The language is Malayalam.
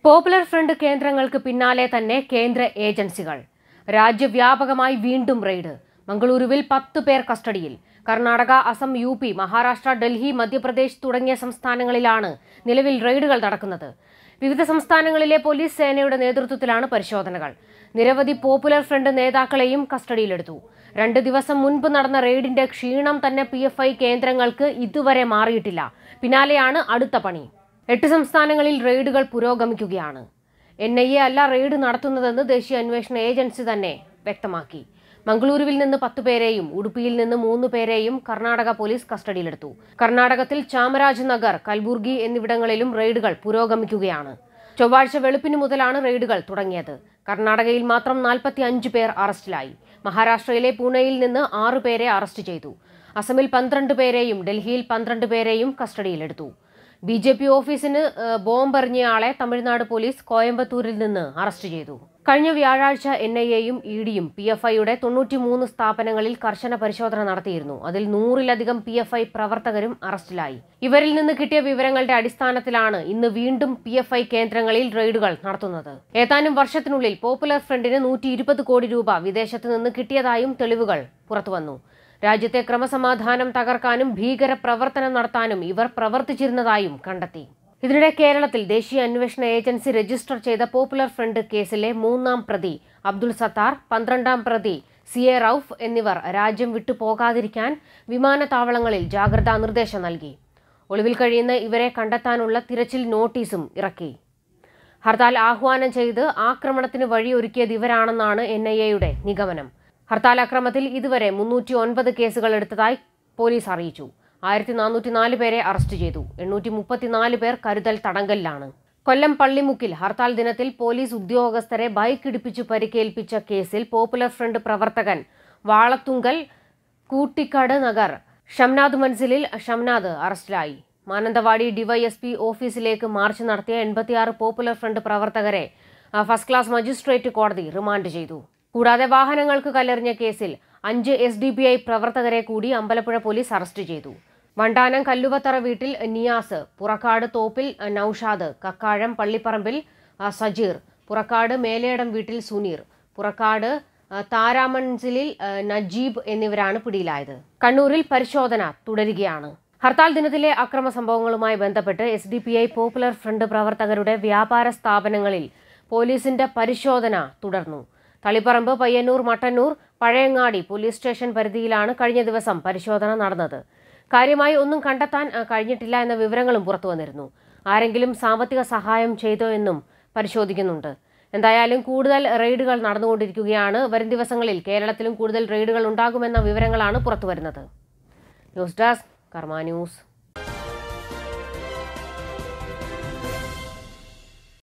പോപ്പുലർ ഫ്രണ്ട് കേന്ദ്രങ്ങൾക്ക് പിന്നാലെ തന്നെ കേന്ദ്ര ഏജൻസികൾ രാജ്യവ്യാപകമായി വീണ്ടും റെയ്ഡ് മംഗളൂരുവിൽ പത്ത് പേർ കസ്റ്റഡിയിൽ കർണാടക അസം യു പി മഹാരാഷ്ട്ര ഡൽഹി മധ്യപ്രദേശ് തുടങ്ങിയ സംസ്ഥാനങ്ങളിലാണ് നിലവിൽ റെയ്ഡുകൾ നടക്കുന്നത് വിവിധ സംസ്ഥാനങ്ങളിലെ പോലീസ് സേനയുടെ നേതൃത്വത്തിലാണ് പരിശോധനകൾ നിരവധി പോപ്പുലർ ഫ്രണ്ട് നേതാക്കളെയും കസ്റ്റഡിയിലെടുത്തു രണ്ട് ദിവസം മുൻപ് നടന്ന റെയ്ഡിന്റെ ക്ഷീണം തന്നെ പി എഫ് ഐ കേന്ദ്രങ്ങൾക്ക് ഇതുവരെ മാറിയിട്ടില്ല പിന്നാലെയാണ് അടുത്ത പണി എട്ട് സംസ്ഥാനങ്ങളിൽ റെയ്ഡുകൾ പുരോഗമിക്കുകയാണ് എൻ ഐ എ അല്ല റെയ്ഡ് നടത്തുന്നതെന്ന് ദേശീയ അന്വേഷണ ഏജൻസി തന്നെ വ്യക്തമാക്കി മംഗളൂരുവിൽ നിന്ന് പത്ത് പേരെയും ഉടുപ്പിയിൽ നിന്ന് മൂന്ന് പേരെയും കർണാടക പോലീസ് കസ്റ്റഡിയിലെടുത്തു കർണാടകത്തിൽ ചാമരാജ് നഗർ കൽബുർഗി എന്നിവിടങ്ങളിലും റെയ്ഡുകൾ പുരോഗമിക്കുകയാണ് ചൊവ്വാഴ്ച വെളുപ്പിന് മുതലാണ് റെയ്ഡുകൾ തുടങ്ങിയത് കർണാടകയിൽ മാത്രം നാൽപ്പത്തി അഞ്ച് പേർ അറസ്റ്റിലായി മഹാരാഷ്ട്രയിലെ പൂനെയിൽ നിന്ന് ആറ് പേരെ അറസ്റ്റ് ചെയ്തു അസമിൽ പന്ത്രണ്ട് പേരെയും ഡൽഹിയിൽ പന്ത്രണ്ട് പേരെയും കസ്റ്റഡിയിലെടുത്തു ബി ജെ പി ഓഫീസിന് ഏഹ്, ബോംബെറിഞ്ഞയാളെ തമിഴ്നാട് പോലീസ് കോയമ്പത്തൂരിൽ നിന്ന് അറസ്റ്റ് ചെയ്തു കഴിഞ്ഞ വ്യാഴാഴ്ച എൻ ഐ എയും ഇ ഡിയും പി എഫ് ഐയുടെ തൊണ്ണൂറ്റിമൂന്ന് സ്ഥാപനങ്ങളിൽ കർശന പരിശോധന നടത്തിയിരുന്നു അതിൽ നൂറിലധികം പി എഫ് ഐ പ്രവർത്തകരും അറസ്റ്റിലായി ഇവരിൽ നിന്ന് കിട്ടിയ വിവരങ്ങളുടെ അടിസ്ഥാനത്തിലാണ് ഇന്ന് വീണ്ടും പി എഫ് ഐ കേന്ദ്രങ്ങളിൽ റെയ്ഡുകൾ നടത്തുന്നത് ഏതാനും വർഷത്തിനുള്ളിൽ പോപ്പുലർ ഫ്രണ്ടിന് നൂറ്റി ഇരുപത് കോടി രൂപ വിദേശത്ത് നിന്ന് കിട്ടിയതായും തെളിവുകൾ പുറത്തുവന്നു രാജ്യത്തെ ക്രമസമാധാനം തകർക്കാനും ഭീകര പ്രവർത്തനം നടത്താനും ഇവർ പ്രവർത്തിച്ചിരുന്നതായും കണ്ടെത്തി ഇതിനിടെ കേരളത്തിൽ ദേശീയ അന്വേഷണ ഏജൻസി രജിസ്റ്റർ ചെയ്ത പോപ്പുലർ ഫ്രണ്ട് കേസിലെ മൂന്നാം പ്രതി അബ്ദുൾ സത്താർ പന്ത്രണ്ടാം പ്രതി സി എ റൌഫ് എന്നിവർ രാജ്യം വിട്ടു പോകാതിരിക്കാൻ വിമാനത്താവളങ്ങളിൽ ജാഗ്രതാ നിർദ്ദേശം നൽകി ഒളിവിൽ കഴിയുന്ന ഇവരെ കണ്ടെത്താനുള്ള തിരച്ചിൽ നോട്ടീസും ഇറക്കി ഹർത്താൽ ആഹ്വാനം ചെയ്ത് ആക്രമണത്തിന് വഴിയൊരുക്കിയത് ഇവരാണെന്നാണ് എൻ ഐ എയുടെ നിഗമനം ഹർത്താൽ അക്രമത്തിൽ ഇതുവരെ മുന്നൂറ്റി ഒൻപത് കേസുകൾ എടുത്തതായി പോലീസ് അറിയിച്ചു ആയിരത്തി നാനൂറ്റി നാല് പേരെ അറസ്റ്റ് ചെയ്തു എണ്ണൂറ്റി മുപ്പത്തിനാല് പേർ കരുതൽ തടങ്കലിലാണ് കൊല്ലം പള്ളിമുക്കിൽ ഹർത്താൽ ദിനത്തിൽ പോലീസ് ഉദ്യോഗസ്ഥരെ ബൈക്ക് ഇടിപ്പിച്ചു പരിക്കേൽപ്പിച്ച കേസിൽ പോപ്പുലർ ഫ്രണ്ട് പ്രവർത്തകൻ വാളത്തുങ്കൽ കൂട്ടിക്കാട് നഗർ ഷംനാദ് മൻസിലിൽ ഷംനാദ് അറസ്റ്റിലായി മാനന്തവാടി ഡിവൈഎസ്പി ഓഫീസിലേക്ക് മാർച്ച് നടത്തിയ എൺപത്തിയാറ് പോപ്പുലർ ഫ്രണ്ട് പ്രവർത്തകരെ ആ, ഫസ്റ്റ് ക്ലാസ് മജിസ്ട്രേറ്റ് കോടതി റിമാൻഡ് ചെയ്തു കൂടാതെ വാഹനങ്ങൾക്ക് കല്ലെറിഞ്ഞ കേസിൽ അഞ്ച് എസ് ഡി പി ഐ പ്രവർത്തകരെ കൂടി അമ്പലപ്പുഴ പോലീസ് അറസ്റ്റ് ചെയ്തു വണ്ടാനം കല്ലുവത്തറ വീട്ടിൽ നിയാസ് പുറക്കാട് തോപ്പിൽ നൌഷാദ് കക്കാഴം പള്ളിപ്പറമ്പിൽ ആ, സജീർ പുറക്കാട് മേലേടം വീട്ടിൽ സുനീർ പുറക്കാട് ആ, താരാമൺസിലിൽ ആ, നജീബ് എന്നിവരാണ് പിടിയിലായത് കണ്ണൂരിൽ പരിശോധന തുടരുകയാണ് ഹർത്താൽ ദിനത്തിലെ അക്രമ സംഭവങ്ങളുമായി ബന്ധപ്പെട്ട് S D P I Popular Front പ്രവർത്തകരുടെ വ്യാപാര സ്ഥാപനങ്ങളിൽ പോലീസിന്റെ പരിശോധന തുടർന്നു തളിപ്പറമ്പ് പയ്യന്നൂർ മട്ടന്നൂർ പഴയങ്ങാടി പോലീസ് സ്റ്റേഷൻ പരിധിയിലാണ് കഴിഞ്ഞ ദിവസം പരിശോധന നടന്നത് കാര്യമായി ഒന്നും കണ്ടെത്താൻ ആ, കഴിഞ്ഞിട്ടില്ല എന്ന വിവരങ്ങളും പുറത്തു വന്നിരുന്നു ആരെങ്കിലും സാമ്പത്തിക സഹായം ചെയ്തോ എന്നും പരിശോധിക്കുന്നുണ്ട് എന്തായാലും കൂടുതൽ റെയ്ഡുകൾ നടന്നുകൊണ്ടിരിക്കുകയാണ് വരും ദിവസങ്ങളിൽ കേരളത്തിലും കൂടുതൽ റെയ്ഡുകൾ ഉണ്ടാകുമെന്ന വിവരങ്ങളാണ് പുറത്തുവരുന്നത് ന്യൂസ് ഡെസ്ക് കർമ്മ ന്യൂസ്